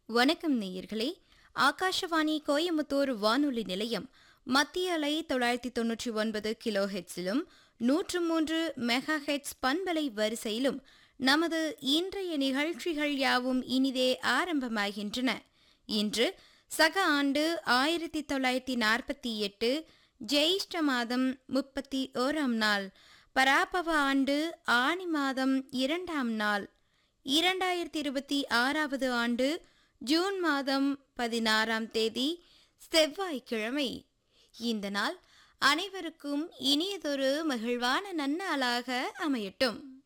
வணக்கம் நேயர்களே ஆகாஷவாணி கோயம்புத்தூர் வானொலி நிலையம் மத்திய அலை தொள்ளாயிரத்தி தொன்னூற்றி ஒன்பது கிலோ ஹெட்ஸிலும் நூற்று மூன்று மெகா ஹெட்ஸ் பண்பலை வரிசையிலும் நமது இன்றைய நிகழ்ச்சிகள் யாவும் இனிதே ஆரம்பமாகின்றன இன்று சக ஆண்டு ஆயிரத்தி தொள்ளாயிரத்தி நாற்பத்தி எட்டு ஜெயிஷ்ட மாதம் முப்பத்தி ஓராம் நாள் பராபவ ஆண்டு ஆனி மாதம் இரண்டாம் நாள் இரண்டாயிரத்தி இருபத்தி ஆறாவது ஆண்டு ஜூன் மாதம் பதினாறாம் தேதி செவ்வாய்க்கிழமை இந்த நாள் அனைவருக்கும் இனியதொரு மகிழ்வான நன்னாளாக அமையட்டும்